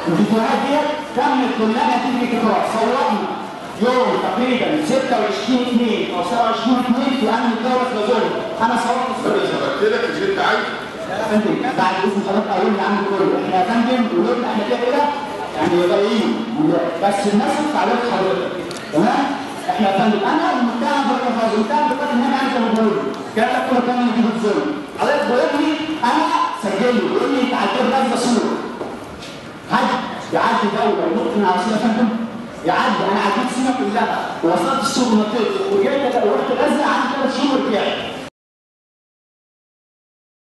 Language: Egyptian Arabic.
الفيديوهات ديت كانت كلها تيجي كده صورنا يوم تقريبا 26 2 او 27 2 في امن الدوله في الظلم انا صورت الصورة قلت لك مش انت عايز يا فندم بعد اذن حضرتك اقول اللي عندي كله احنا يا فندم قلوبنا احنا كده كده يعني ضايقين بس الناس عليك حضرتك تمام احنا يا فندم انا المتهم بالرفاض المتهم بالرفاض ان انا عايز اقول الكلام ده كله كان يجيب الظلم حضرتك بيقول لي انا سجل لي بيقول لي انت عديت غزه صوره حد يعدي دوله ينط من على سينا فندم يعدي انا عديت سينا كلها ووصلت السوق منطقتي ورجعت ورحت غزه قعدت ثلاث شهور ورجعت